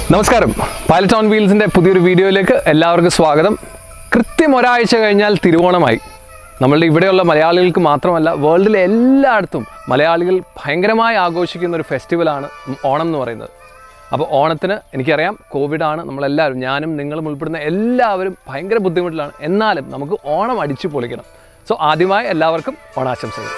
നമസ്കാരം pilot on വീൽസിൻ്റെ പുതിയൊരു വീഡിയോയിലേക്ക് എല്ലാവർക്കും സ്വാഗതം കൃത്യം ഒരാഴ്ച കഴിഞ്ഞാൽ തിരുവോണമായി നമ്മളുടെ ഇവിടെയുള്ള മലയാളികൾക്ക് മാത്രമല്ല വേൾഡിലെ എല്ലായിടത്തും മലയാളികൾ ഭയങ്കരമായി ആഘോഷിക്കുന്ന ഒരു ഫെസ്റ്റിവലാണ് ഓണം എന്ന് പറയുന്നത് അപ്പോൾ ഓണത്തിന് എനിക്കറിയാം കോവിഡാണ് നമ്മളെല്ലാവരും ഞാനും നിങ്ങളും ഉൾപ്പെടുന്ന എല്ലാവരും ഭയങ്കര ബുദ്ധിമുട്ടിലാണ് എന്നാലും നമുക്ക് ഓണം അടിച്ചു പൊളിക്കണം സോ ആദ്യമായി എല്ലാവർക്കും ഓണാശംസകൾ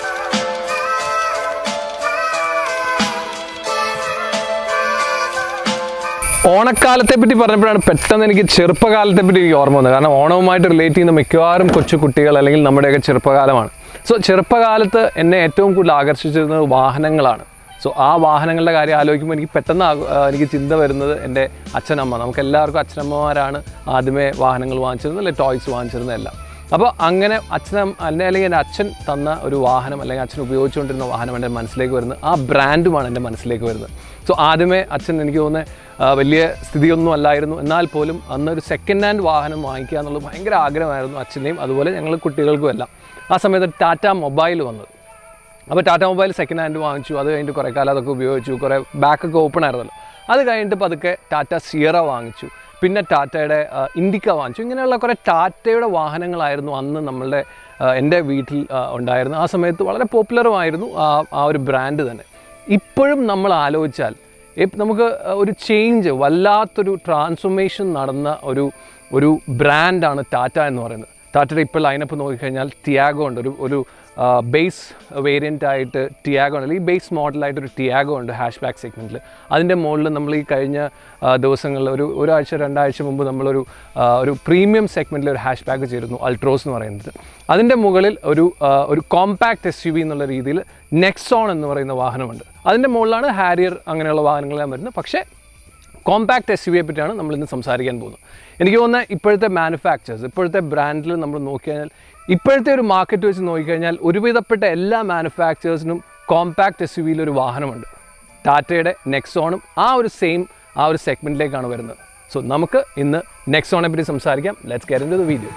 ഓണക്കാലത്തെ പറ്റി പറഞ്ഞപ്പോഴാണ് പെട്ടെന്ന് എനിക്ക് ചെറുപ്പകാലത്തെ പറ്റി എനിക്ക് ഓർമ്മ വന്നത് കാരണം ഓണവുമായിട്ട് റിലേറ്റ് ചെയ്യുന്ന മിക്കവാറും കൊച്ചു കുട്ടികൾ അല്ലെങ്കിൽ നമ്മുടെയൊക്കെ ചെറുപ്പകാലമാണ് സോ ചെറുപ്പകാലത്ത് എന്നെ ഏറ്റവും കൂടുതൽ ആകർഷിച്ചിരുന്നത് വാഹനങ്ങളാണ് സോ ആ വാഹനങ്ങളുടെ കാര്യം ആലോചിക്കുമ്പോൾ എനിക്ക് പെട്ടെന്ന് ആഗ- ആ, എനിക്ക് ചിന്ത വരുന്നത് എൻ്റെ അച്ഛനമ്മ നമുക്ക് എല്ലാവർക്കും അച്ഛനമ്മമാരാണ് ആദ്യമേ വാഹനങ്ങൾ വാങ്ങിച്ചിരുന്നത് അല്ലെങ്കിൽ ടോയ്സ് വാങ്ങിച്ചിരുന്നത് എല്ലാം അപ്പോൾ അങ്ങനെ അച്ഛനും അല്ലെ അല്ലെങ്കിൽ എൻ്റെ അച്ഛൻ തന്ന ഒരു വാഹനം അല്ലെങ്കിൽ അച്ഛൻ ഉപയോഗിച്ചുകൊണ്ടിരുന്ന വാഹനം എൻ്റെ മനസ്സിലേക്ക് വരുന്നത് ആ ബ്രാൻഡുമാണ് എൻ്റെ മനസ്സിലേക്ക് വരുന്നത് സോ ആദ്യമേ അച്ഛൻ എനിക്ക് തോന്നുന്നത് ആ, വലിയ സ്ഥിതിയൊന്നും അല്ലായിരുന്നു എന്നാൽ പോലും അന്നൊരു സെക്കൻഡ് ഹാൻഡ് വാഹനം വാങ്ങിക്കുക എന്നുള്ളത് ഭയങ്കര ആഗ്രഹമായിരുന്നു അച്ഛൻ്റെയും അതുപോലെ ഞങ്ങൾ കുട്ടികൾക്കും എല്ലാം ആ സമയത്ത് ടാറ്റ മൊബൈൽ വന്നത് അപ്പോൾ ടാറ്റ മൊബൈൽ സെക്കൻഡ് ഹാൻഡ് വാങ്ങിച്ചു അത് കഴിഞ്ഞിട്ട് കുറേ കാലം അതൊക്കെ ഉപയോഗിച്ചു കുറേ ബാക്കൊക്കെ ഓപ്പൺ ആയിരുന്നല്ലോ അത് കഴിഞ്ഞിട്ട് പതുക്കെ ടാറ്റ സിയറ വാങ്ങിച്ചു പിന്നെ ടാറ്റയുടെ ആ, ഇൻഡിക്ക വാങ്ങിച്ചു ഇങ്ങനെയുള്ള കുറേ ടാറ്റയുടെ വാഹനങ്ങളായിരുന്നു അന്ന് നമ്മളുടെ ആ, എൻ്റെ വീട്ടിൽ ആ, ഉണ്ടായിരുന്നത് ആ സമയത്ത് വളരെ പോപ്പുലറുമായിരുന്നു ആ ആ ഒരു ബ്രാൻഡ് തന്നെ ഇപ്പോഴും നമ്മൾ ആലോചിച്ചാൽ ഇപ്പ- നമുക്ക് ഒരു ചേഞ്ച് വല്ലാത്തൊരു ട്രാൻസ്ഫോർമേഷൻ നടന്ന ഒരു ഒരു ബ്രാൻഡാണ് ടാറ്റ എന്ന് പറയുന്നത് ടാറ്റയുടെ ഇപ്പോൾ ലൈനപ്പ് നോക്കിക്കഴിഞ്ഞാൽ ടിയാഗോ ഉണ്ട് ഒരു ഒരു ബേസ് വേരിയൻ്റ് ആയിട്ട് ടിയാഗോ ഉണ്ട് അല്ലെങ്കിൽ ബേസ് മോഡലായിട്ട് ഒരു ടിയാഗോ ഉണ്ട് ഹാഷ് ബാക്ക് സെഗ്മെൻറ്റിൽ അതിൻ്റെ മുകളിൽ നമ്മൾ ഈ കഴിഞ്ഞ ആ, ദിവസങ്ങളിൽ ഒരു ഒരാഴ്ച രണ്ടാഴ്ച മുമ്പ് നമ്മളൊരു ആ, ഒരു പ്രീമിയം സെഗ്മെൻറ്റിൽ ഒരു ഹാഷ് ബാക്ക് ചെയ്തിരുന്നു അൾട്രോസ് എന്ന് പറയുന്നത് അതിൻ്റെ മുകളിൽ ഒരു ആ, ഒരു കോമ്പാക്ട് എസ് യു വി എന്നുള്ള രീതിയിൽ നെക്സോൺ എന്ന് പറയുന്ന വാഹനമുണ്ട് അതിൻ്റെ മുകളിലാണ് ഹാരിയർ അങ്ങനെയുള്ള വാഹനങ്ങളെല്ലാം വരുന്നത് പക്ഷേ കോമ്പാക്ട് എസ് യു വിയെ പറ്റിയാണ് നമ്മൾ ഇന്ന് സംസാരിക്കാൻ പോകുന്നത് എനിക്ക് തോന്നുന്നത് ഇപ്പോഴത്തെ മാനുഫാക്ചേഴ്സ് ഇപ്പോഴത്തെ ബ്രാൻഡിൽ നമ്മൾ നോക്കിക്കഴിഞ്ഞാൽ ഇപ്പോഴത്തെ ഒരു മാർക്കറ്റ് വെച്ച് നോക്കിക്കഴിഞ്ഞാൽ ഒരുവിധപ്പെട്ട എല്ലാ മാനുഫാക്ചേഴ്സിനും കോമ്പാക്ട് എസ് യു വിയിൽ ഒരു വാഹനമുണ്ട് ടാറ്റയുടെ നെക്സോണും ആ ഒരു സെയിം ആ ഒരു സെഗ്മെൻറ്റിലേക്കാണ് വരുന്നത് സോ നമുക്ക് ഇന്ന് നെക്സോണെ പറ്റി സംസാരിക്കാം let's care in the video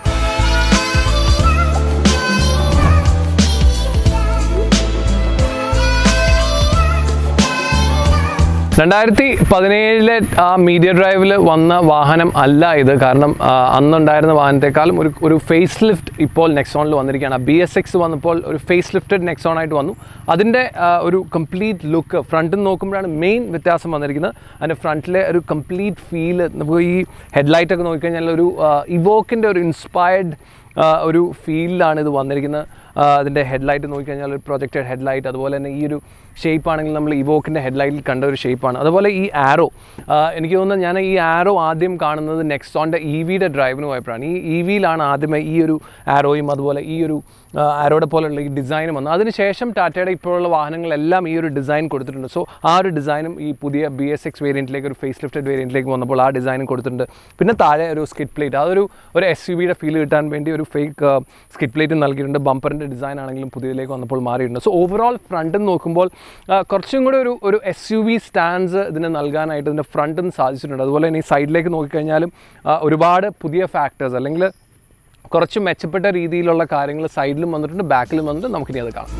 രണ്ടായിരത്തി പതിനേഴിലെ ആ മീഡിയ ഡ്രൈവിൽ വന്ന വാഹനം അല്ല ഇത് കാരണം ആ, അന്നുണ്ടായിരുന്ന വാഹനത്തെക്കാളും ഒരു ഒരു ഫേസ് ലിഫ്റ്റ് ഇപ്പോൾ നെക്സോണിൽ വന്നിരിക്കുകയാണ് ബി എസ് എക്സ് വന്നപ്പോൾ ഒരു ഫേസ് ലിഫ്റ്റഡ് നെക്സോൺ ആയിട്ട് വന്നു അതിൻ്റെ ആ, ഒരു കംപ്ലീറ്റ് ലുക്ക് ഫ്രണ്ടിൽ നോക്കുമ്പോഴാണ് മെയിൻ വ്യത്യാസം വന്നിരിക്കുന്നത് അതിൻ്റെ ഫ്രണ്ടിലെ ഒരു കംപ്ലീറ്റ് ഫീല് നമുക്ക് ഈ ഹെഡ്ലൈറ്റ് ഒക്കെ നോക്കിക്കഴിഞ്ഞാൽ ഒരു ഇവോക്കിൻ്റെ ഒരു ഇൻസ്പയർഡ് ഒരു ഫീലിലാണ് ഇത് വന്നിരിക്കുന്നത് ആ, അതിൻ്റെ ഹെഡ്ലൈറ്റ് നോക്കിക്കഴിഞ്ഞാൽ ഒരു പ്രൊജക്റ്റഡ് ഹെഡ്ലൈറ്റ് അതുപോലെ തന്നെ ഈ ഒരു ഷേപ്പ് ആണെങ്കിൽ നമ്മൾ ഇവോക്കിൻ്റെ ഹെഡ്ലൈറ്റിൽ കണ്ട ഒരു ഷേപ്പാണ് അതുപോലെ ഈ ആരോ എനിക്ക് തോന്നുന്നത് ഞാൻ ഈ ആരോ ആദ്യം കാണുന്നത് നെക്സോണിൻ്റെ ഇ വിയുടെ ഡ്രൈവിന് പോയപ്പോഴാണ് ഈ ഇ വിയിലാണ് ആദ്യമേ ഈ ഒരു ആരോയും അതുപോലെ ഈ ഒരു ആരോടെ പോലുള്ള ഈ ഡിസൈനും വന്നു അതിനുശേഷം ടാറ്റയുടെ ഇപ്പോഴുള്ള വാഹനങ്ങളെല്ലാം ഈ ഒരു ഡിസൈൻ കൊടുത്തിട്ടുണ്ട് സോ ആ ഒരു ഡിസൈനും ഈ പുതിയ ബി എസ് എക്സ് വേരിയൻറ്റിലേക്ക് ഒരു ഫേസ് ലിഫ്റ്റഡ് വേരിയൻറ്റിലേക്ക് വന്നപ്പോൾ ആ ഡിസൈനും കൊടുത്തിട്ടുണ്ട് പിന്നെ താഴെ ഒരു സ്കിറ്റ് പ്ലേറ്റ് അതൊരു ഒരു എസ് യു വിയുടെ ഫീൽ കിട്ടാൻ വേണ്ടി ഒരു ഫേക്ക് സ്കിറ്റ് പ്ലേറ്റ് നൽകിയിട്ടുണ്ട് ബമ്പറിൻ്റെ ഡിസൈൻ ആണെങ്കിലും പുതിയതിലേക്ക് വന്നപ്പോൾ മാറിയിട്ടുണ്ട് സോ ഓവറോൾ ഫ്രണ്ടിൽ നോക്കുമ്പോൾ ആ, കുറച്ചും കൂടെ ഒരു ഒരു എസ് യു വി സ്റ്റാൻഡ്സ് ഇതിന് നൽകാനായിട്ട് ഇതിൻ്റെ ഫ്രണ്ടിൽ നിന്ന് സാധിച്ചിട്ടുണ്ട് അതുപോലെ തന്നെ ഈ സൈഡിലേക്ക് നോക്കിക്കഴിഞ്ഞാലും ആ, ഒരുപാട് പുതിയ ഫാക്ടേഴ്സ് അല്ലെങ്കിൽ കുറച്ച് മെച്ചപ്പെട്ട രീതിയിലുള്ള കാര്യങ്ങൾ സൈഡിലും വന്നിട്ടുണ്ട് ബാക്കിലും വന്നിട്ട് നമുക്കിനി അത് കാണാം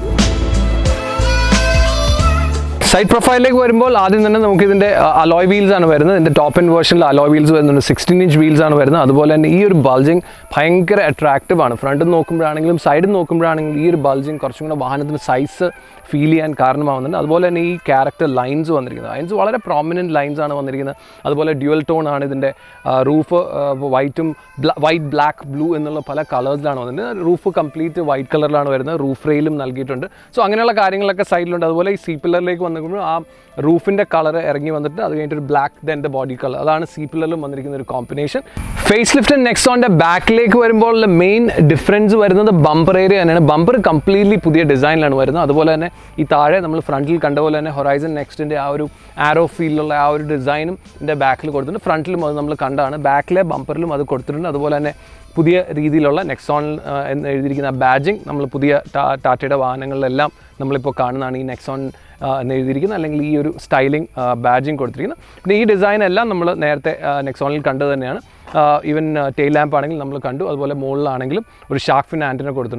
സൈഡ് പ്രൊഫൈലിലേക്ക് വരുമ്പോൾ ആദ്യം തന്നെ നമുക്ക് ഇതിൻ്റെ അലോയ് വീൽസ് ആണ് വരുന്നത് ഇതിൻ്റെ ടോപ്പ് എൻഡ് വേർഷനിൽ അലോയ് വീൽസ് വരുന്നുണ്ട് സിക്സ്റ്റീൻ ഇഞ്ച് വീൽസ് ആണ് വരുന്നത് അതുപോലെ തന്നെ ഈ ഒരു ബൾജിങ് ഭയങ്കര അട്രാക്റ്റീവ് ആണ് ഫ്രണ്ടിൽ നോക്കുമ്പോഴാണെങ്കിലും സൈഡിൽ നോക്കുമ്പോഴാണെങ്കിലും ഈ ഒരു ബൾജിങ് കുറച്ചും കൂടെ വാഹനത്തിൻ്റെ സൈസ് ഫീൽ ചെയ്യാൻ കാരണമാവുന്നുണ്ട് അതുപോലെ തന്നെ ഈ ക്യാരക്ടർ ലൈൻസ് വന്നിരിക്കുന്നത് ലൈൻസ് വളരെ പ്രോമിനൻറ്റ് ലൈൻസ് ആണ് വന്നിരിക്കുന്നത് അതുപോലെ ഡ്യുവൽ ടോൺ ആണ് ഇതിൻ്റെ റൂഫ് വൈറ്റും വൈറ്റ് ബ്ലാക്ക് ബ്ലൂ എന്നുള്ള പല കളേഴ്സിലാണ് വന്നിട്ടുണ്ട് റൂഫ് കംപ്ലീറ്റ് വൈറ്റ് കളറിലാണ് വരുന്നത് റൂഫ് റെയിലും നൽകിയിട്ടുണ്ട് സോ അങ്ങനെയുള്ള കാര്യങ്ങളൊക്കെ സൈഡിലുണ്ട് അതുപോലെ ഈ സീ പില്ലറിലേക്ക് വന്നിരിക്കുമ്പോൾ ആ റൂഫിൻ്റെ കളർ ഇറങ്ങി വന്നിട്ട് അത് കഴിഞ്ഞിട്ട് ഒരു ബ്ലാക്ക് ദെൻ്റെ ബോഡി കളർ അതാണ് സീ പില്ലറിലും വന്നിരിക്കുന്ന ഒരു കോമ്പിനേഷൻ ഫേസ് ലിഫ്റ്റ് നെക്സോണിൻ്റെ ബാക്കിലേക്ക് വരുമ്പോൾ മെയിൻ ഡിഫറൻസ് വരുന്നത് ബമ്പർ ഏരിയ തന്നെയാണ് ബമ്പർ കംപ്ലീറ്റ്ലി പുതിയ ഡിസൈനിലാണ് വരുന്നത് അതുപോലെ തന്നെ ഈ താഴെ നമ്മൾ ഫ്രണ്ടിൽ കണ്ട പോലെ തന്നെ ഹൊറൈസൺ നെക്സ്റ്റിൻ്റെ ആ ഒരു ആരോ ഫീലിലുള്ള ആ ഒരു ഡിസൈനും ഇതിൻ്റെ ബാക്കിൽ കൊടുത്തിട്ടുണ്ട് ഫ്രണ്ടിലും അത് നമ്മൾ കണ്ടാണ് ബാക്കിലെ ബമ്പറിലും അത് കൊടുത്തിട്ടുണ്ട് അതുപോലെ തന്നെ പുതിയ രീതിയിലുള്ള നെക്സോൺ ആ, എന്ന് എഴുതിയിരിക്കുന്ന ബാജിങ് നമ്മൾ പുതിയ ടാ- ടാറ്റയുടെ വാഹനങ്ങളിലെല്ലാം നമ്മളിപ്പോൾ കാണുന്നതാണ് ഈ നെക്സോൺ ആ, എന്ന് എഴുതിയിരിക്കുന്നത് അല്ലെങ്കിൽ ഈ ഒരു സ്റ്റൈലിംഗ് ബാജിങ് കൊടുത്തിരിക്കുന്നത് പിന്നെ ഈ ഡിസൈൻ എല്ലാം നമ്മൾ നേരത്തെ നെക്സോണിൽ കണ്ടത് തന്നെയാണ് ഈവൻ ടെയിൽ ലാമ്പ് ആണെങ്കിൽ നമ്മൾ കണ്ടു അതുപോലെ മുകളിലാണെങ്കിലും ഒരു ഷാർക്ക് ഫിൻ ആൻറ്റിന കൊടുത്തിട്ടുണ്ട്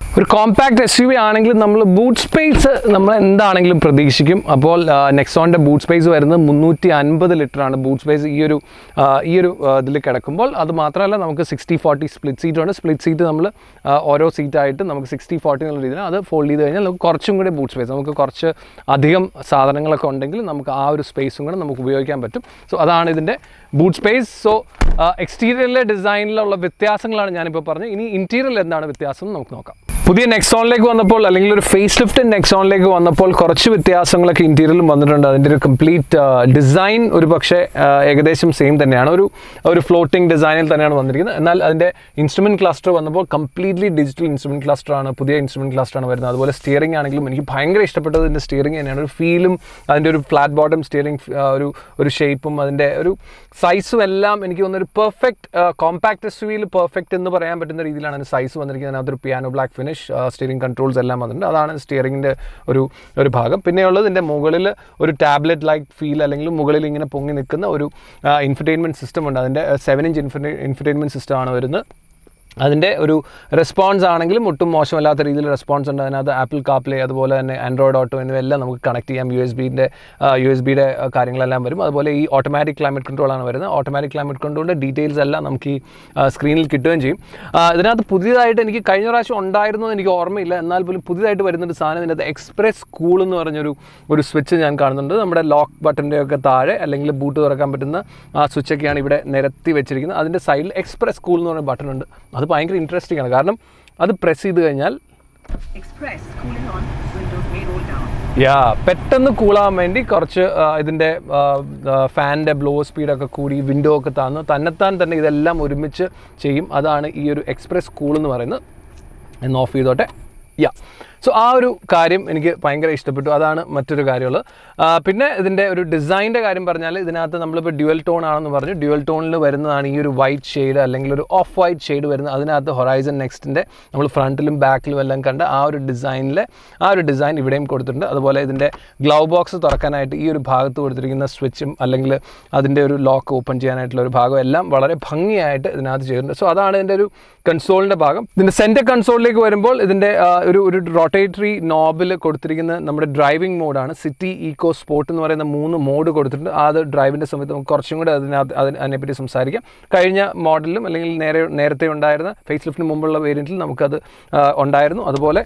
ഒരു കോമ്പാക്ട് എസ് യു വി ആണെങ്കിലും നമ്മൾ ബൂട്ട് സ്പേസ് നമ്മൾ എന്താണെങ്കിലും പ്രതീക്ഷിക്കും അപ്പോൾ നെക്സോണിൻ്റെ ബൂട്ട് സ്പേസ് വരുന്നത് മുന്നൂറ്റി അൻപത് ലിറ്ററാണ് ബൂട്ട് സ്പേസ് ഈ ഒരു ആ, ഈ ഒരു ഇതിൽ കിടക്കുമ്പോൾ അത് മാത്രമല്ല നമുക്ക് സിക്സ്റ്റി ഫോർട്ടി സ്പ്ലിറ്റ് സീറ്റ് ഉണ്ട് സ്പ്ലിറ്റ് സീറ്റ് നമ്മൾ ഓരോ സീറ്റായിട്ട് നമുക്ക് സിക്സ്റ്റി ഫോർട്ടി എന്നുള്ള രീതിയിൽ അത് ഫോൾഡ് ചെയ്ത് കഴിഞ്ഞാൽ നമുക്ക് കുറച്ചും കൂടി ബൂട്ട് സ്പേസ് നമുക്ക് കുറച്ച് അധികം സാധനങ്ങളൊക്കെ ഉണ്ടെങ്കിൽ നമുക്ക് ആ ഒരു സ്പേസും കൂടെ നമുക്ക് ഉപയോഗിക്കാൻ പറ്റും സോ അതാണ് ഇതിൻ്റെ ബൂട്ട് സ്പേസ് സോ എക്സ്റ്റീരിയറിലെ ഡിസൈനിലുള്ള വ്യത്യാസങ്ങളാണ് ഞാനിപ്പോൾ പറഞ്ഞത് ഇനി ഇൻറ്റീരിയറിൽ എന്താണ് വ്യത്യാസം എന്ന് നമുക്ക് നോക്കാം പുതിയ നെക്സോണിലേക്ക് വന്നപ്പോൾ അല്ലെങ്കിൽ ഒരു ഫേസ് ലിഫ്റ്റ് നെക്സോണിലേക്ക് വന്നപ്പോൾ കുറച്ച് വ്യത്യാസങ്ങളൊക്കെ ഇൻറ്റീരിയറിലും വന്നിട്ടുണ്ട് അതിൻ്റെ ഒരു കംപ്ലീറ്റ് ഡിസൈൻ ഒരു പക്ഷേ ആ, ഏകദേശം സെയിം തന്നെയാണ് ഒരു ഒരു ഫ്ലോട്ടിംഗ് ഡിസൈനിൽ തന്നെയാണ് വന്നിരിക്കുന്നത് എന്നാൽ അതിൻ്റെ ഇൻസ്ട്രുമെൻറ്റ് ക്ലസ്റ്റർ വന്നപ്പോൾ കംപ്ലീറ്റ്ലി ഡിജിറ്റൽ ഇൻസ്ട്രുമെൻറ്റ് ക്ലസ്റ്റർ ആണ് പുതിയ ഇൻസ്ട്രുമെൻറ്റ് ക്ലസ്റ്റർ ആണ് വരുന്നത് അതുപോലെ സ്റ്റിയറിംഗ് ആണെങ്കിലും എനിക്ക് ഭയങ്കര ഇഷ്ടപ്പെട്ടത് ഇതിൻ്റെ സ്റ്റിയറിംഗ് തന്നെയാണ് ഒരു ഫീലും അതിൻ്റെ ഒരു ഫ്ലാറ്റ് ബോട്ടം സ്റ്റിയറിംഗ് ഒരു ഒരു ഷേപ്പും അതിൻ്റെ ഒരു സൈസും എല്ലാം എനിക്ക് തോന്നുന്ന ഒരു പെർഫെക്റ്റ് കോമ്പാക്ട് എസ് വിയിൽ പെർഫെക്റ്റ് എന്ന് പറയാൻ പറ്റുന്ന രീതിയിലാണ് അതിന് സൈസ് വന്നിരിക്കുന്നത് അതിനകത്തൊരു piano black finish steering controls എല്ലാം വന്നിട്ടുണ്ട് അതാണ് സ്റ്റിയറിംഗിൻ്റെ ഒരു ഒരു ഭാഗം പിന്നെയുള്ളത് ഇതിൻ്റെ മുകളിൽ ഒരു ടാബ്ലറ്റ് ലൈക്ക് ഫീൽ അല്ലെങ്കിൽ മുകളിൽ ഇങ്ങനെ പൊങ്ങി നിൽക്കുന്ന ഒരു ഇൻഫർടൈൻമെൻറ്റ് സിസ്റ്റം ഉണ്ട് അതിൻ്റെ സെവൻ ഇഞ്ച് ഇൻഫർടൈ ഇൻഫർടൈൻമെൻറ്റ് സിസ്റ്റമാണ് വരുന്നത് അതിൻ്റെ ഒരു റെസ്പോൺസ് ആണെങ്കിലും ഒട്ടും മോശമല്ലാത്ത രീതിയിൽ റെസ്പോൺസ് ഉണ്ട് അതിനകത്ത് ആപ്പിൾ കാപ്ലേ അതുപോലെ തന്നെ ആൻഡ്രോയിഡ് ഓട്ടോ എന്നിവയെല്ലാം നമുക്ക് കണക്ട് ചെയ്യാം യു എസ് ബിൻ്റെ യു എസ് ബിയുടെ കാര്യങ്ങളെല്ലാം വരും അതുപോലെ ഈ ഓട്ടോമാറ്റിക് ക്ലൈമറ്റ് കൺട്രോൾ ആണ് വരുന്നത് ഓട്ടോമാറ്റിക് ക്ലൈമറ്റ് കൺട്രോളിൻ്റെ ഡീറ്റെയിൽസ് എല്ലാം നമുക്ക് ഈ സ്ക്രീനിൽ കിട്ടുകയും ചെയ്യും ആ, ഇതിനകത്ത് പുതിയതായിട്ട് എനിക്ക് കഴിഞ്ഞ പ്രാവശ്യം ഉണ്ടായിരുന്നു എന്ന് എനിക്ക് ഓർമ്മയില്ല എന്നാൽ പോലും പുതിയതായിട്ട് വരുന്നൊരു സാധനം ഇതിനകത്ത് എക്സ്പ്രസ് കൂൾ എന്ന് പറഞ്ഞൊരു ഒരു സ്വിച്ച് ഞാൻ കാണുന്നുണ്ട് നമ്മുടെ ലോക്ക് ബട്ടൻ്റെ ഒക്കെ താഴെ അല്ലെങ്കിൽ ബൂട്ട് തുറക്കാൻ പറ്റുന്ന ആ സ്വിച്ചൊക്കെയാണ് ഇവിടെ നിരത്തി വെച്ചിരിക്കുന്നത് അതിൻ്റെ സൈഡിൽ എക്സ്പ്രസ് കൂൾ എന്ന് പറഞ്ഞ ബട്ടൺ ഉണ്ട് അത് ഭയങ്കര ഇൻട്രസ്റ്റിംഗ് ആണ് കാരണം അത് പ്രസ് ചെയ്ത് കഴിഞ്ഞാൽ Express cooling on. Windows may roll down. യാ പെട്ടെന്ന് കൂളാൻ വേണ്ടി കുറച്ച് ആ, ഇതിൻ്റെ ഫാനിൻ്റെ ബ്ലോ സ്പീഡൊക്കെ കൂടി വിൻഡോ ഒക്കെ തന്ന് തന്നെത്താൻ തന്നെ ഇതെല്ലാം ഒരുമിച്ച് ചെയ്യും അതാണ് ഈ ഒരു എക്സ്പ്രസ് കൂൾ എന്ന് പറയുന്നത് എന്ന് ഓഫ് ചെയ്തോട്ടെ യാ സോ ആ ഒരു കാര്യം എനിക്ക് ഭയങ്കര ഇഷ്ടപ്പെട്ടു അതാണ് മറ്റൊരു കാര്യമുള്ളത് ആ, പിന്നെ ഇതിൻ്റെ ഒരു ഡിസൈൻ്റെ കാര്യം പറഞ്ഞാൽ ഇതിനകത്ത് നമ്മളിപ്പോൾ ഡ്യുവൽ ടോൺ ആണെന്ന് പറഞ്ഞു ഡ്യുവൽ ടോണിൽ വരുന്നതാണ് ഈ ഒരു വൈറ്റ് ഷെയ്ഡ് അല്ലെങ്കിൽ ഒരു ഓഫ് വൈറ്റ് ഷെയ്ഡ് വരുന്നത് അതിനകത്ത് ഹൊറൈസൺ നെക്സ്റ്റിൻ്റെ നമ്മൾ ഫ്രണ്ടിലും ബാക്കിലും എല്ലാം കണ്ട ആ ഒരു ഡിസൈനിലെ ആ ഒരു ഡിസൈൻ ഇവിടെയും കൊടുത്തിട്ടുണ്ട് അതുപോലെ ഇതിൻ്റെ ഗ്ലൗ ബോക്സ് തുറക്കാനായിട്ട് ഈ ഒരു ഭാഗത്ത് കൊടുത്തിരിക്കുന്ന സ്വിച്ചും അല്ലെങ്കിൽ അതിൻ്റെ ഒരു ലോക്ക് ഓപ്പൺ ചെയ്യാനായിട്ടുള്ള ഒരു ഭാഗം എല്ലാം വളരെ ഭംഗിയായിട്ട് ഇതിനകത്ത് ചെയ്തിട്ടുണ്ട് സോ അതാണ് ഇതിൻ്റെ ഒരു കൺസോളിൻ്റെ ഭാഗം ഇതിൻ്റെ സെൻറ്റർ കൺസോളിലേക്ക് വരുമ്പോൾ ഇതിൻ്റെ ആ, ഒരു ഒരു റൊട്ടേറ്ററി നോബിൽ കൊടുത്തിരിക്കുന്ന നമ്മുടെ ഡ്രൈവിംഗ് മോഡാണ് സിറ്റി ഈക്കോ സ്പോർട്ട് എന്ന് പറയുന്ന മൂന്ന് മോഡ് കൊടുത്തിട്ടുണ്ട് അത് ഡ്രൈവിൻ്റെ സമയത്ത് നമുക്ക് കുറച്ചും കൂടെ അതിനകത്ത് അതിന് അതിനെപ്പറ്റി സംസാരിക്കാം കഴിഞ്ഞ മോഡലിലും അല്ലെങ്കിൽ നേരെ നേരത്തെ ഉണ്ടായിരുന്ന ഫേസ് ലിഫ്റ്റിന് മുമ്പുള്ള വേരിയൻറ്റിൽ നമുക്കത് ആ, ഉണ്ടായിരുന്നു അതുപോലെ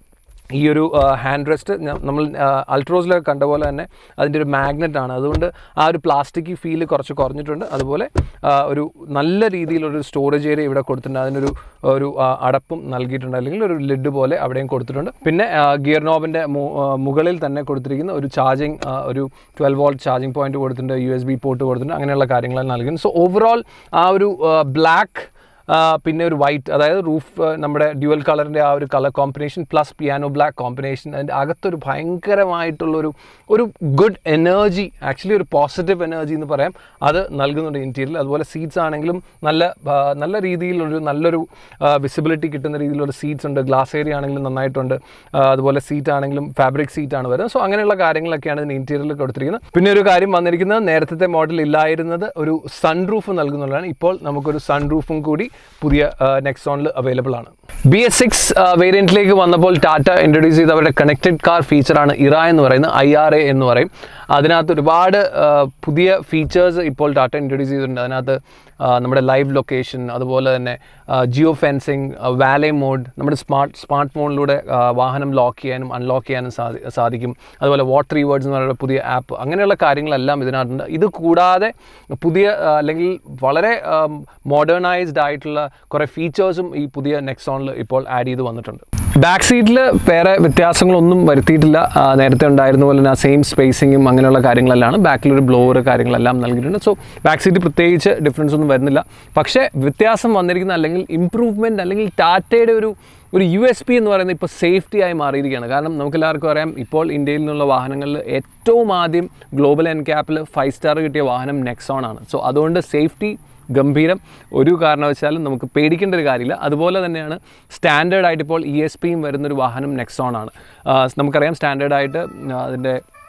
ഈ ഒരു ഹാൻഡ് റെസ്റ്റ് നമ്മൾ അൾട്രോസിലൊക്കെ കണ്ട പോലെ തന്നെ അതിൻ്റെ ഒരു മാഗ്നറ്റ് ആണ് അതുകൊണ്ട് ആ ഒരു പ്ലാസ്റ്റിക് ഫീല് കുറച്ച് കുറഞ്ഞിട്ടുണ്ട് അതുപോലെ ആ, ഒരു നല്ല രീതിയിലൊരു സ്റ്റോറേജ് ഏരിയ ഇവിടെ കൊടുത്തിട്ടുണ്ട് അതിനൊരു ഒരു ആ, അടപ്പും നൽകിയിട്ടുണ്ട് അല്ലെങ്കിൽ ഒരു ലിഡ് പോലെ അവിടെയും കൊടുത്തിട്ടുണ്ട് പിന്നെ ഗിയർ നോബിൻ്റെ മുകളിൽ തന്നെ കൊടുത്തിരിക്കുന്ന ഒരു ചാർജിങ് ഒരു ട്വൽവ് വോൾട്ട് ചാർജിങ് പോയിന്റ് കൊടുത്തിട്ടുണ്ട് യു എസ് ബി പോർട്ട് കൊടുത്തിട്ടുണ്ട് അങ്ങനെയുള്ള കാര്യങ്ങളെല്ലാം നൽകുന്നു സോ ഓവറോൾ ആ ഒരു ബ്ലാക്ക് ആ, പിന്നെ ഒരു വൈറ്റ് അതായത് റൂഫ് നമ്മുടെ ഡ്യുവൽ കളറിൻ്റെ ആ ഒരു colour combination plus piano black combination അതിൻ്റെ അകത്തൊരു ഭയങ്കരമായിട്ടുള്ളൊരു ഒരു ഗുഡ് എനർജി ആക്ച്വലി ഒരു പോസിറ്റീവ് എനർജി എന്ന് പറയാം അത് നൽകുന്നുണ്ട് ഇൻറ്റീരിയൽ അതുപോലെ സീറ്റ്സ് ആണെങ്കിലും നല്ല ആ, നല്ല രീതിയിലൊരു നല്ലൊരു വിസിബിലിറ്റി കിട്ടുന്ന രീതിയിലുള്ള സീറ്റ്സ് ഉണ്ട് ഗ്ലാസ് ഏരിയ ആണെങ്കിലും നന്നായിട്ടുണ്ട് ആ, അതുപോലെ സീറ്റ് ആണെങ്കിലും ഫാബ്രിക് സീറ്റ് ആണ് വരുന്നത് സോ അങ്ങനെയുള്ള കാര്യങ്ങളൊക്കെയാണ് ഇതിന് ഇൻറ്റീരിയറിൽ കൊടുത്തിരിക്കുന്നത് പിന്നെ ഒരു കാര്യം വന്നിരിക്കുന്നത് നേരത്തെ മോഡൽ ഇല്ലായിരുന്നത് ഒരു സൺ റൂഫ് നൽകുന്നുള്ളതാണ് ഇപ്പോൾ നമുക്കൊരു സൺ റൂഫും കൂടി പുതിയ നെക്സോണിൽ അവൈലബിൾ ആണ് ബി എസ് സിക്സ് വേരിയൻറ്റിലേക്ക് വന്നപ്പോൾ ടാറ്റ ഇൻട്രൊഡ്യൂസ് ചെയ്ത അവരുടെ കണക്റ്റഡ് കാർ ഫീച്ചറാണ് ഇറ എന്ന് പറയുന്നത് ഐ ആർ എ എന്ന് പറയും അതിനകത്ത് ഒരുപാട് ആ, പുതിയ ഫീച്ചേഴ്സ് ഇപ്പോൾ ടാറ്റ ഇൻട്രൊഡ്യൂസ് ചെയ്തിട്ടുണ്ട് അതിനകത്ത് ആ, നമ്മുടെ ലൈവ് ലൊക്കേഷൻ അതുപോലെ തന്നെ ജിയോ ഫെൻസിങ് വാലെ മോഡ് നമ്മുടെ സ്മാർട്ട് സ്മാർട്ട് ഫോണിലൂടെ വാഹനം ലോക്ക് ചെയ്യാനും അൺലോക്ക് ചെയ്യാനും സാധി സാധിക്കും അതുപോലെ വാട്ടർ റിവേർഡ്സ് എന്ന് പറയുന്ന പുതിയ ആപ്പ് അങ്ങനെയുള്ള കാര്യങ്ങളെല്ലാം ഇതിനകത്തുണ്ട് ഇത് കൂടാതെ പുതിയ ആ, അല്ലെങ്കിൽ വളരെ മോഡേണൈസ്ഡ് ആയിട്ടുള്ള കുറേ ഫീച്ചേഴ്സും ഈ പുതിയ നെക്സോണിൽ ഇപ്പോൾ ആഡ് ചെയ്ത് വന്നിട്ടുണ്ട് ബാക്ക് സീറ്റിൽ വേറെ വ്യത്യാസങ്ങളൊന്നും വരുത്തിയിട്ടില്ല ആ, നേരത്തെ ഉണ്ടായിരുന്ന പോലെ തന്നെ ആ സെയിം സ്പേസിങ്ങും അങ്ങനെയുള്ള കാര്യങ്ങളെല്ലാം ബാക്കിലൊരു ബ്ലോവർ കാര്യങ്ങളെല്ലാം നൽകിയിട്ടുണ്ട് സോ ബാക്ക് സീറ്റ് പ്രത്യേകിച്ച് ഡിഫറൻസ് ഒന്നും വരുന്നില്ല പക്ഷേ വ്യത്യാസം വന്നിരിക്കുന്ന അല്ലെങ്കിൽ ഇമ്പ്രൂവ്മെൻറ്റ് അല്ലെങ്കിൽ ടാറ്റയുടെ ഒരു ഒരു യു എസ് പി എന്ന് പറയുന്നത് ഇപ്പോൾ സേഫ്റ്റി ആയി മാറിയിരിക്കുകയാണ് കാരണം നമുക്കെല്ലാവർക്കും അറിയാം ഇപ്പോൾ ഇന്ത്യയിൽ നിന്നുള്ള വാഹനങ്ങളിൽ ഏറ്റവും ആദ്യം ഗ്ലോബൽ എൻ ക്യാപ്പിൽ ഫൈവ് സ്റ്റാർ കിട്ടിയ വാഹനം നെക്സോൺ ആണ് സോ അതുകൊണ്ട് സേഫ്റ്റി ഗംഭീരം ഒരു കാരണവശാലും നമുക്ക് പേടിക്കേണ്ട ഒരു കാര്യമില്ല അതുപോലെ തന്നെയാണ് സ്റ്റാൻഡേർഡ് ആയിട്ട് ഇപ്പോൾ ഇ എസ് പിയും വരുന്നൊരു വാഹനം നെക്സോൺ ആണ് ആ, നമുക്കറിയാം സ്റ്റാൻഡേർഡ് ആയിട്ട് അതിൻ്റെ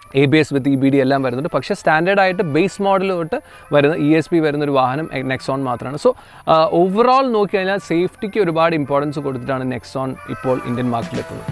A B S with E B D എല്ലാം വരുന്നുണ്ട് പക്ഷേ സ്റ്റാൻഡേർഡ് ആയിട്ട് ബേസ് മോഡൽ തൊട്ട് വരുന്ന ഇ എസ് പി വരുന്ന ഒരു വാഹനം നെക്സോൺ മാത്രമാണ് സോ ഓവറോൾ നോക്കി കഴിഞ്ഞാൽ സേഫ്റ്റിക്ക് ഒരുപാട് ഇമ്പോർട്ടൻസ് കൊടുത്തിട്ടാണ് നെക്സോൺ ഇപ്പോൾ ഇന്ത്യൻ മാർക്കറ്റിലെത്തുന്നത്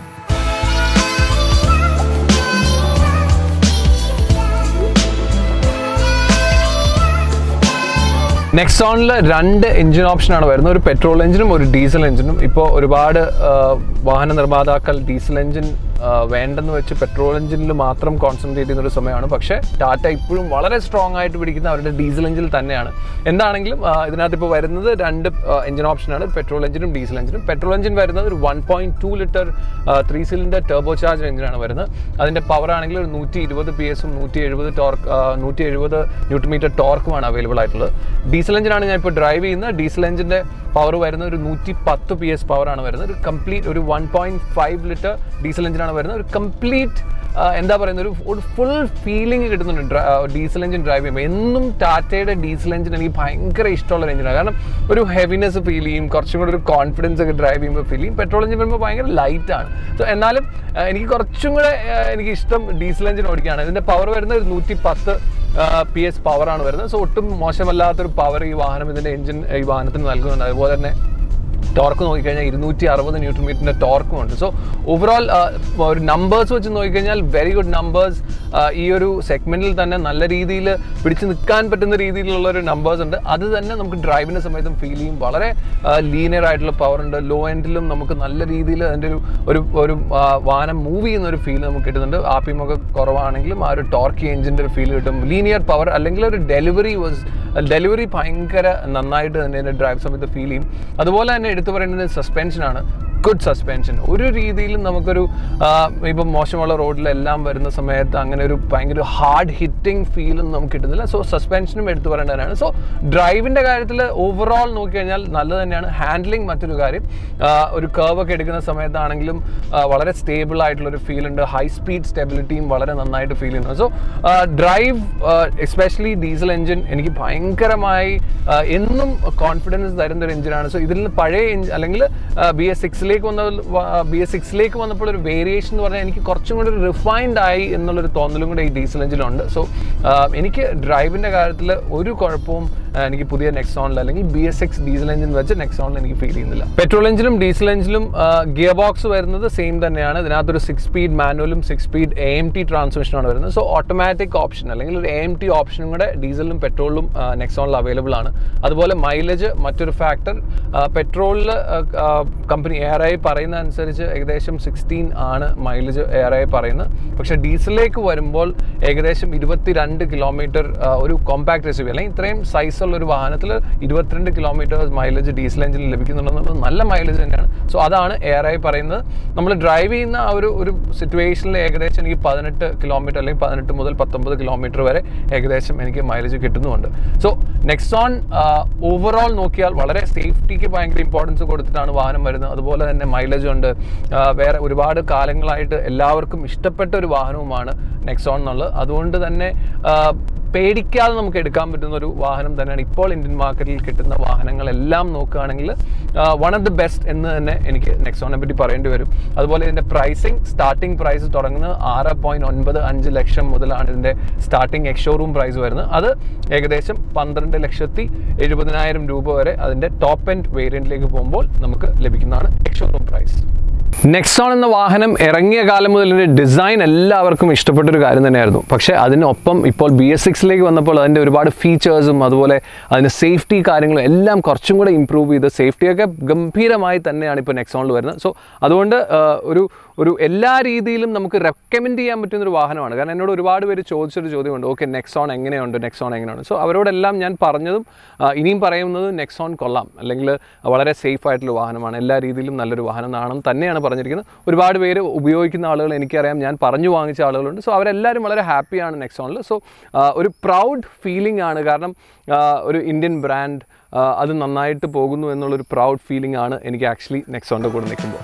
നെക്സോണിൽ രണ്ട് എഞ്ചിൻ ഓപ്ഷനാണ് വരുന്നത് ഒരു പെട്രോൾ എഞ്ചിനും ഒരു ഡീസൽ എഞ്ചിനും ഇപ്പോൾ ഒരുപാട് ആ, വാഹന നിർമ്മാതാക്കൾ ഡീസൽ എഞ്ചിൻ ആ, വേണ്ടെന്ന് വെച്ച് പെട്രോൾ എഞ്ചിനിൽ മാത്രം കോൺസെൻട്രേറ്റ് ചെയ്യുന്ന ഒരു സമയമാണ് പക്ഷേ ടാറ്റ ഇപ്പോഴും വളരെ സ്ട്രോങ് ആയിട്ട് പിടിക്കുന്ന അവരുടെ ഡീസൽ എഞ്ചിൻ തന്നെയാണ് എന്താണെങ്കിലും ആ, ഇതിനകത്ത് ഇപ്പോൾ വരുന്നത് രണ്ട് എഞ്ചിൻ ഓപ്ഷനാണ് പെട്രോൾ എഞ്ചിനും ഡീസൽ എഞ്ചിനും പെട്രോൾ എഞ്ചിൻ വരുന്നത് ഒരു one point two litre three cylinder turbo charge എഞ്ചിനാണ് വരുന്നത് അതിൻ്റെ പവർ ആണെങ്കിൽ ഒരു നൂറ്റി ഇരുപത് പി എസും നൂറ്റി എഴുപത് ടോർക്ക് നൂറ്റി എഴുപത് ന്യൂട്രിമീറ്റർ ടോർക്കുമാണ് അവൈലബിൾ ആയിട്ടുള്ളത് ഡീസൽ എഞ്ചിനാണ് ഞാൻ ഇപ്പോൾ ഡ്രൈവ് ചെയ്യുന്നത് ഡീസൽ എഞ്ചിൻ്റെ പവർ വരുന്നത് ഒരു നൂറ്റി പത്ത് പി എസ് പവർ ആണ് വരുന്നത് ഒരു കംപ്ലീറ്റ് ഒരു one point five litre diesel എഞ്ചിനാണ് വരുന്നത് ഒരു കംപ്ലീറ്റ് എന്താ പറയുന്നത് ഒരു ഒരു ഫുൾ ഫീലിംഗ് കിട്ടുന്നുണ്ട് ഡീസൽ എഞ്ചിൻ ഡ്രൈവ് ചെയ്യുമ്പോൾ എന്നും ടാറ്റയുടെ ഡീസൽ എഞ്ചിൻ എനിക്ക് ഭയങ്കര ഇഷ്ടമുള്ള ഒരു എഞ്ചിനാണ് കാരണം ഒരു ഹെവിനെസ് ഫീൽ ചെയ്യും കുറച്ചും കൂടെ ഒരു കോൺഫിഡൻസ് ഒക്കെ ഡ്രൈവ് ചെയ്യുമ്പോൾ ഫീൽ ചെയ്യും പെട്രോൾ എഞ്ചിൻ വരുമ്പോൾ ഭയങ്കര ലൈറ്റ് ആണ് സോ എന്നാലും ആ, എനിക്ക് കുറച്ചും കൂടെ ആ, എനിക്ക് ഇഷ്ടം ഡീസൽ എഞ്ചിൻ ഓടിക്കുകയാണ് ഇതിൻ്റെ പവർ വരുന്നത് ഒരു നൂറ്റി പത്ത് പി എസ് പവറാണ് വരുന്നത് സോ ഒട്ടും മോശമല്ലാത്തൊരു പവർ ഈ വാഹനം ഇതിൻ്റെ എഞ്ചിൻ ഈ വാഹനത്തിന് നൽകുന്നുണ്ട് അതുപോലെ തന്നെ ടോർക്ക് നോക്കിക്കഴിഞ്ഞാൽ ഇരുന്നൂറ്റി അറുപത് ന്യൂട്രൺ മീറ്ററിൻ്റെ ടോർക്കും ഉണ്ട് സോ ഓവറോൾ ഒരു നമ്പേഴ്സ് വെച്ച് നോക്കിക്കഴിഞ്ഞാൽ വെരി ഗുഡ് നമ്പേഴ്സ് ഈ ഒരു സെഗ്മെൻറ്റിൽ തന്നെ നല്ല രീതിയിൽ പിടിച്ച് നിൽക്കാൻ പറ്റുന്ന രീതിയിലുള്ള ഒരു നമ്പേഴ്സ് ഉണ്ട് അത് തന്നെ നമുക്ക് ഡ്രൈവിൻ്റെ സമയത്തും ഫീൽ ചെയ്യും വളരെ ലീനിയർ ആയിട്ടുള്ള പവർ ഉണ്ട് ലോ എൻഡിലും നമുക്ക് നല്ല രീതിയിൽ അതിൻ്റെ ഒരു ഒരു ഒരു ആ, വാഹനം മൂവ് ചെയ്യുന്ന ഒരു ഫീൽ നമുക്ക് കിട്ടുന്നുണ്ട് ആർ പി എം ഒക്കെ കുറവാണെങ്കിലും ആ ഒരു ടോർക്കി എഞ്ചിൻ്റെ ഒരു ഫീൽ കിട്ടും ലീനിയർ പവർ അല്ലെങ്കിൽ ഒരു ഡെലിവറി വാസ് ഡെലിവറി ഭയങ്കര നന്നായിട്ട് തന്നെ എൻ്റെ ഡ്രൈവ് സമയത്ത് ഫീൽ ചെയ്യും അതുപോലെ തന്നെ എടുത്തു പറയേണ്ടത് സസ്പെൻഷനാണ് ഗുഡ് സസ്പെൻഷൻ ഒരു രീതിയിലും നമുക്കൊരു ആ, ഇപ്പം മോശമുള്ള റോഡിലെല്ലാം വരുന്ന സമയത്ത് അങ്ങനെ ഒരു ഭയങ്കര ഹാർഡ് ഹിറ്റിംഗ് ഫീലും നമുക്ക് കിട്ടുന്നില്ല സോ സസ്പെൻഷനും എടുത്തു പറയേണ്ടതാണ് സോ ഡ്രൈവിൻ്റെ കാര്യത്തിൽ ഓവറോൾ നോക്കിക്കഴിഞ്ഞാൽ നല്ലത് തന്നെയാണ് ഹാൻഡ്ലിംഗ് മറ്റൊരു കാര്യം ആ, ഒരു കർവ് ഒക്കെ എടുക്കുന്ന സമയത്താണെങ്കിലും ആ, വളരെ സ്റ്റേബിൾ ആയിട്ടുള്ള ഒരു ഫീൽ ഉണ്ട് ഹൈ സ്പീഡ് സ്റ്റെബിലിറ്റിയും വളരെ നന്നായിട്ട് ഫീൽ ചെയ്യുന്നു so drive especially diesel engine എനിക്ക് ഭയങ്കരമായി ആ, എന്നും കോൺഫിഡൻസ് തരുന്ന ഒരു എഞ്ചിനാണ് സോ ഇതിൽ നിന്ന് പഴയ എഞ്ചിൻ അല്ലെങ്കിൽ ബി എസ് സിക്സിലേക്ക് വന്ന ബി എസ് സിക്സിലേക്ക് വന്നപ്പോൾ ഒരു വേരിയേഷൻ എന്ന് പറഞ്ഞാൽ എനിക്ക് കുറച്ചും കൂടി ഒരു റിഫൈൻഡ് ആയി എന്നുള്ളൊരു തോന്നലും കൂടെ ഈ ഡീസൽ എഞ്ചിനുണ്ട് സോ എനിക്ക് ഡ്രൈവിൻ്റെ കാര്യത്തിൽ ഒരു കുഴപ്പവും ആ, എനിക്ക് പുതിയ നെക്സോണിൽ അല്ലെങ്കിൽ B S X diesel engine വെച്ച് നെക്സോണിൽ എനിക്ക് ഫീൽ ചെയ്യുന്നില്ല പെട്രോൾ എഞ്ചിനും ഡീസൽ എഞ്ചിനും ഗിയർ ബോക്സ് വരുന്നത് സെയിം തന്നെയാണ് ഇതിനകത്തൊരു സിക്സ് സ്പീഡ് മാനുവലും six speed A M T ട്രാൻസ്മിഷനാണ് വരുന്നത് സോ ഓട്ടോമാറ്റിക് ഓപ്ഷൻ അല്ലെങ്കിൽ ഒരു എ എം ടി ഓപ്ഷനും കൂടെ ഡീസലിലും പെട്രോളിലും നെക്സോണിൽ അവൈലബിൾ ആണ് അതുപോലെ മൈലേജ് മറ്റൊരു ഫാക്ടർ പെട്രോളിൽ കമ്പനി എയർ ഐ പറയുന്ന അനുസരിച്ച് ഏകദേശം സിക്സ്റ്റീൻ ആണ് മൈലേജ് എയർ ഐ പറയുന്നത് പക്ഷേ ഡീസലിലേക്ക് വരുമ്പോൾ ഏകദേശം ഇരുപത്തിരണ്ട് കിലോമീറ്റർ ഒരു കോമ്പാക്ട് എസ് അല്ലെങ്കിൽ ഇത്രയും സൈസുള്ള ഒരു വാഹനത്തിൽ ഇരുപത്തിരണ്ട് കിലോമീറ്റർ മൈലേജ് ഡീസൽ എഞ്ചിനിൽ ലഭിക്കുന്നുണ്ടെന്നുള്ളത് നല്ല മൈലേജ് തന്നെയാണ് സോ അതാണ് എയർ ഐ പറയുന്നത് നമ്മൾ ഡ്രൈവ് ചെയ്യുന്ന ആ ഒരു ഒരു സിറ്റുവേഷനിൽ ഏകദേശം എനിക്ക് പതിനെട്ട് കിലോമീറ്റർ അല്ലെങ്കിൽ പതിനെട്ട് മുതൽ പത്തൊമ്പത് കിലോമീറ്റർ വരെ ഏകദേശം എനിക്ക് മൈലേജ് കിട്ടുന്നുമുണ്ട് സോ നെക്സോൺ ഓവറോൾ നോക്കിയാൽ വളരെ സേഫ്റ്റിക്ക് ഭയങ്കര ഇമ്പോർട്ടൻസ് കൊടുത്തിട്ടാണ് വാഹനം വരുന്നത് അതുപോലെ തന്നെ മൈലേജ് ഉണ്ട് ആ, വേറെ ഒരുപാട് കാലങ്ങളായിട്ട് എല്ലാവർക്കും ഇഷ്ടപ്പെട്ട ഒരു വാഹനവുമാണ് നെക്സോൺ എന്നുള്ളത് അതുകൊണ്ട് തന്നെ ആ, പേടിക്കാതെ നമുക്ക് എടുക്കാൻ പറ്റുന്ന ഒരു വാഹനം തന്നെയാണ് ഇപ്പോൾ ഇന്ത്യൻ മാർക്കറ്റിൽ കിട്ടുന്ന വാഹനങ്ങളെല്ലാം നോക്കുകയാണെങ്കിൽ വൺ ഓഫ് ദി ബെസ്റ്റ് എന്ന് തന്നെ എനിക്ക് നെക്സോണിനെ പറ്റി പറയേണ്ടി വരും അതുപോലെ ഇതിൻ്റെ പ്രൈസിങ് സ്റ്റാർട്ടിംഗ് പ്രൈസ് തുടങ്ങുന്നത് ആറ് പോയിന്റ് ഒൻപത് അഞ്ച് ലക്ഷം മുതലാണ് ഇതിൻ്റെ സ്റ്റാർട്ടിംഗ് എക്സ്ഷോറൂം പ്രൈസ് വരുന്നത് അത് ഏകദേശം പന്ത്രണ്ട് ലക്ഷത്തി എഴുപതിനായിരം രൂപ വരെ അതിൻ്റെ ടോപ്പ് എൻഡ് വേരിയൻറ്റിലേക്ക് പോകുമ്പോൾ നമുക്ക് ലഭിക്കുന്നതാണ് എക്സ്ഷോറൂം പ്രൈസ് നെക്സോൺ എന്ന വാഹനം ഇറങ്ങിയ കാലം മുതൽ ഇതിൻ്റെ ഡിസൈൻ എല്ലാവർക്കും ഇഷ്ടപ്പെട്ട ഒരു കാര്യം തന്നെയായിരുന്നു പക്ഷേ അതിനൊപ്പം ഇപ്പോൾ ബി എസ് സിക്സിലേക്ക് വന്നപ്പോൾ അതിൻ്റെ ഒരുപാട് ഫീച്ചേഴ്സും അതുപോലെ അതിൻ്റെ സേഫ്റ്റി കാര്യങ്ങളും എല്ലാം കുറച്ചും കൂടെ ഇമ്പ്രൂവ് ചെയ്ത് സേഫ്റ്റിയൊക്കെ ഗംഭീരമായി തന്നെയാണ് ഇപ്പോൾ നെക്സോണിൽ വരുന്നത് സോ അതുകൊണ്ട് ആ, ഒരു ഒരു എല്ലാ രീതിയിലും നമുക്ക് റെക്കമെൻഡ് ചെയ്യാൻ പറ്റുന്ന ഒരു വാഹനമാണ് കാരണം എന്നോട് ഒരുപാട് പേര് ചോദിച്ചൊരു ചോദ്യമുണ്ട് ഓക്കെ നെക്സോൺ എങ്ങനെയുണ്ട് നെക്സോൺ എങ്ങനെയാണ് സോ അവരോടെല്ലാം ഞാൻ പറഞ്ഞതും ആ, ഇനിയും പറയുന്നത് നെക്സോൺ കൊള്ളാം അല്ലെങ്കിൽ വളരെ സേഫ് ആയിട്ടുള്ള വാഹനമാണ് എല്ലാ രീതിയിലും നല്ലൊരു വാഹനമാണെന്ന് തന്നെയാണ് പറഞ്ഞിരിക്കുന്നത് ഒരുപാട് പേര് ഉപയോഗിക്കുന്ന ആളുകൾ എനിക്കറിയാം ഞാൻ പറഞ്ഞു വാങ്ങിച്ച ആളുകളുണ്ട് സോ അവരെല്ലാവരും വളരെ ഹാപ്പിയാണ് നെക്സോണിൽ സോ ഒരു പ്രൗഡ് ഫീലിംഗ് ആണ് കാരണം ആ, ഒരു ഇന്ത്യൻ ബ്രാൻഡ് അത് നന്നായിട്ട് പോകുന്നു എന്നുള്ളൊരു പ്രൗഡ് ഫീലിംഗ് ആണ് എനിക്ക് ആക്ച്വലി നെക്സോണിൻ്റെ കൂടെ നിൽക്കുമ്പോൾ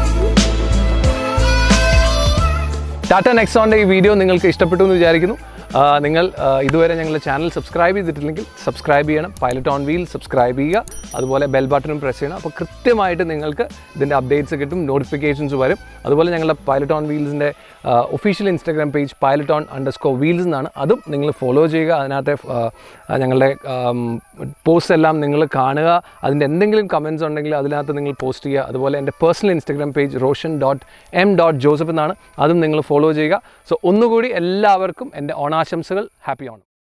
ടാറ്റ നെക്സോണിൻ്റെ ഈ വീഡിയോ നിങ്ങൾക്ക് ഇഷ്ടപ്പെട്ടു എന്ന് വിചാരിക്കുന്നു നിങ്ങൾ ആ, ഇതുവരെ ഞങ്ങളുടെ ചാനൽ സബ്സ്ക്രൈബ് ചെയ്തിട്ടില്ലെങ്കിൽ സബ്സ്ക്രൈബ് ചെയ്യണം പൈലറ്റ് ഓൺ വീൽ സബ്സ്ക്രൈബ് ചെയ്യുക അതുപോലെ ബെൽ ബട്ടണും പ്രസ് ചെയ്യണം അപ്പോൾ കൃത്യമായിട്ട് നിങ്ങൾക്ക് ഇതിൻ്റെ അപ്ഡേറ്റ്സ് കിട്ടും നോട്ടിഫിക്കേഷൻസ് വരും അതുപോലെ ഞങ്ങളുടെ പൈലറ്റ് ഓൺ വീൽസിൻ്റെ official Instagram page pilot on underscore wheels എന്നാണ് അതും നിങ്ങൾ ഫോളോ ചെയ്യുക അതിനകത്തെ ആ, ആ, ഞങ്ങളുടെ പോസ്റ്റ് എല്ലാം നിങ്ങൾ കാണുക അതിൻ്റെ എന്തെങ്കിലും കമൻസ് ഉണ്ടെങ്കിൽ അതിനകത്ത് നിങ്ങൾ പോസ്റ്റ് ചെയ്യുക അതുപോലെ എൻ്റെ personal Instagram page Roshan dot M dot Joseph എന്നാണ് അതും നിങ്ങൾ ഫോളോ ചെയ്യുക സോ ഒന്നുകൂടി എല്ലാവർക്കും എൻ്റെ ഓണാശംസകൾ ഹാപ്പി ഓണം